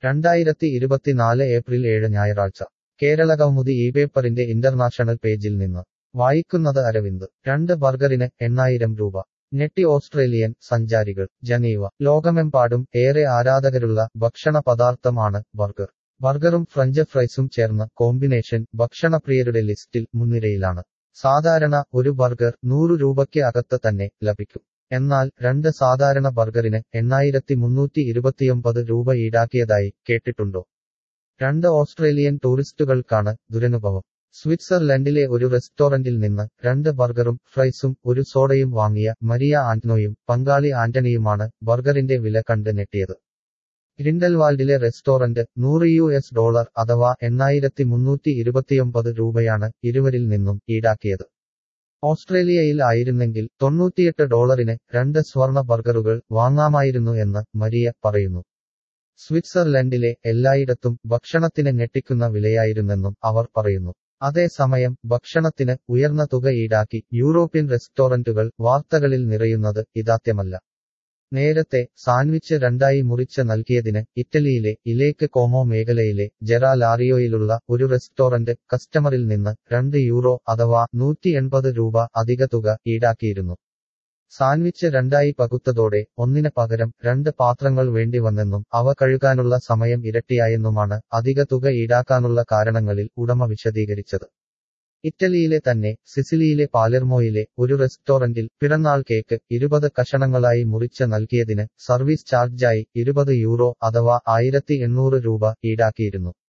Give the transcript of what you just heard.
രണ്ടായിരത്തി ഇരുപത്തിനാല് ഏപ്രിൽ ഏഴ് ഞായറാഴ്ച കേരളകൗമുദി ഈ പേപ്പറിന്റെ ഇന്റർനാഷണൽ പേജിൽ നിന്ന് വായിക്കുന്നത് അരവിന്ദ് രണ്ട് ബർഗറിന് എണ്ണായിരം രൂപ ഞെട്ടി ഓസ്ട്രേലിയൻ സഞ്ചാരികൾ ജനീവ ലോകമെമ്പാടും ഏറെ ആരാധകരുള്ള ഭക്ഷണ പദാർത്ഥമാണ് ബർഗർ ബർഗറും ഫ്രഞ്ച് ഫ്രൈസും ചേർന്ന കോമ്പിനേഷൻ ഭക്ഷണപ്രിയരുടെ ലിസ്റ്റിൽ മുൻനിരയിലാണ് സാധാരണ ഒരു ബർഗർ നൂറു രൂപയ്ക്ക് അകത്ത് തന്നെ ലഭിക്കും എന്നാൽ രണ്ട് സാധാരണ ബർഗറിന് എണ്ണായിരത്തി മുന്നൂറ്റി ഇരുപത്തിയൊമ്പത് രൂപ ഈടാക്കിയതായി കേട്ടിട്ടുണ്ടോ രണ്ട് ഓസ്ട്രേലിയൻ ടൂറിസ്റ്റുകൾക്കാണ് ദുരനുഭവം സ്വിറ്റ്സർലൻഡിലെ ഒരു റെസ്റ്റോറന്റിൽ നിന്ന് രണ്ട് ബർഗറും ഫ്രൈസും ഒരു സോഡയും വാങ്ങിയ മരിയ ആന്റണോയും പങ്കാളി ആന്റണിയുമാണ് ബർഗറിന്റെ വില കണ്ട് ഞെട്ടിയത് ഗ്രിൻഡൽവാൾഡിലെ റെസ്റ്റോറന്റ് നൂറ് യു എസ് ഡോളർ അഥവാ എണ്ണായിരത്തി മുന്നൂറ്റി ഇരുപത്തിയൊമ്പത് രൂപയാണ് ഇരുവരിൽ നിന്നും ഈടാക്കിയത് ഓസ്ട്രേലിയയിൽ ആയിരുന്നെങ്കിൽ തൊണ്ണൂറ്റിയെട്ട് ഡോളറിന് രണ്ട് സ്വർണ ബർഗറുകൾ വാങ്ങാമായിരുന്നു എന്ന് മരിയ പറയുന്നു സ്വിറ്റ്സർലൻഡിലെ എല്ലായിടത്തും ഭക്ഷണത്തിന് ഞെട്ടിക്കുന്ന വിലയായിരുന്നെന്നും അവർ പറയുന്നു അതേസമയം ഭക്ഷണത്തിന് ഉയർന്ന തുക ഈടാക്കി യൂറോപ്യൻ റെസ്റ്റോറന്റുകൾ വാർത്തകളിൽ നിറയുന്നത് ഇതാദ്യമല്ല നേരത്തെ സാൻഡ്വിച്ച് രണ്ടായി മുറിച്ച് നൽകിയതിന് ഇറ്റലിയിലെ ഇലേക്ക് കോമോ മേഖലയിലെ ജെറാ ലാറിയോയിലുള്ള ഒരു റെസ്റ്റോറന്റ് കസ്റ്റമറിൽ നിന്ന് രണ്ട് യൂറോ അഥവാ നൂറ്റി എൺപത് രൂപ അധിക തുക ഈടാക്കിയിരുന്നു സാൻഡ്വിച്ച് രണ്ടായി പകുത്തതോടെ ഒന്നിന് പകരം രണ്ട് പാത്രങ്ങൾ വേണ്ടിവന്നെന്നും അവ കഴുകാനുള്ള സമയം ഇരട്ടിയായെന്നുമാണ് അധിക തുക ഈടാക്കാനുള്ള കാരണങ്ങളിൽ ഉടമ വിശദീകരിച്ചത് ഇറ്റലിയിലെ തന്നെ സിസിലിയിലെ പാലെർമോയിലെ ഒരു റെസ്റ്റോറന്റിൽ പിറന്നാൾ കേക്ക് ഇരുപത് കഷണങ്ങളായി മുറിച്ച് നൽകിയതിന് സർവീസ് ചാർജായി ഇരുപത് യൂറോ അഥവാ ആയിരത്തി എണ്ണൂറ് രൂപ ഈടാക്കിയിരുന്നു